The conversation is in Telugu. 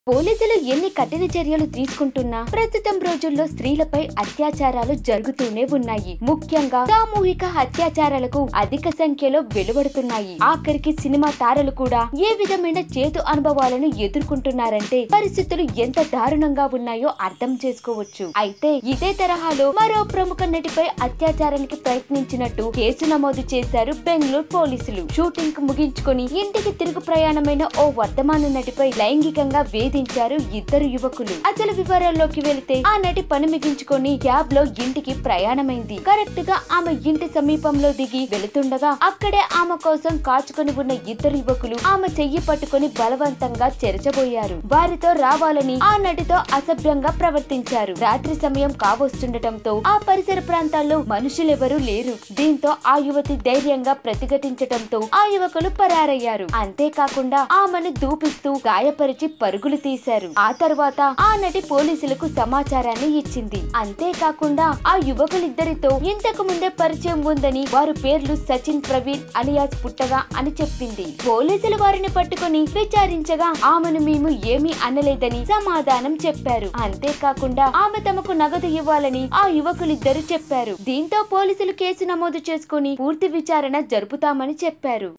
పోలీసులు ఎన్ని కఠిన చర్యలు తీసుకుంటున్నా ప్రస్తుతం రోజుల్లో స్త్రీలపై అత్యాచారాలు జరుగుతూనే ఉన్నాయి ముఖ్యంగా సామూహిక అత్యాచారాలకు అధిక సంఖ్యలో వెలువడుతున్నాయి ఆఖరికి సినిమా తారలు కూడా ఏ విధమైన చేతు అనుభవాలను ఎదుర్కొంటున్నారంటే పరిస్థితులు ఎంత దారుణంగా ఉన్నాయో అర్థం చేసుకోవచ్చు అయితే ఇదే తరహాలో మరో ప్రముఖ నటిపై అత్యాచారానికి ప్రయత్నించినట్టు కేసు నమోదు చేశారు బెంగళూరు పోలీసులు షూటింగ్ కు ముగించుకొని ఇంటికి తిరుగు ప్రయాణమైన ఓ వర్ధమాన నటిపై లైంగికంగా వేధించారు ఇద్దరు యువకులు అసలు వివరాల్లోకి వెళితే ఆ నటి పని మిగించుకొని క్యాబ్ లో ఇంటికి ప్రయాణమైంది కరెక్ట్ గా ఆమె ఇంటి సమీపంలో దిగి వెళుతుండగా అక్కడే ఆమె కోసం కాచుకొని ఉన్న ఇద్దరు యువకులు ఆమె చెయ్యి పట్టుకొని బలవంతంగా చెరచబోయారు వారితో రావాలని ఆ నటితో అసభ్యంగా ప్రవర్తించారు రాత్రి సమయం కావస్తుండటంతో ఆ పరిసర ప్రాంతాల్లో మనుషులెవరూ లేరు దీంతో ఆ యువతి ధైర్యంగా ప్రతిఘటించటంతో ఆ యువకులు పరారయ్యారు అంతేకాకుండా ఆమెను దూపిస్తూ గాయపరిచి పరుగులు తీశారు ఆ తర్వాత ఆ నటి పోలీసులకు సమాచారాన్ని ఇచ్చింది అంతేకాకుండా ఆ యువకులిద్దరితో ఇంతకు ముందే పరిచయం ఉందని వారు పేర్లు సచిన్ ప్రవీణ్ అలియాస్ పుట్టగా అని చెప్పింది పోలీసులు వారిని పట్టుకొని విచారించగా ఆమెను మేము ఏమీ అనలేదని సమాధానం చెప్పారు అంతేకాకుండా ఆమె తమకు నగదు ఇవ్వాలని ఆ యువకులిద్దరు చెప్పారు దీంతో పోలీసులు కేసు నమోదు చేసుకుని పూర్తి విచారణ జరుపుతామని చెప్పారు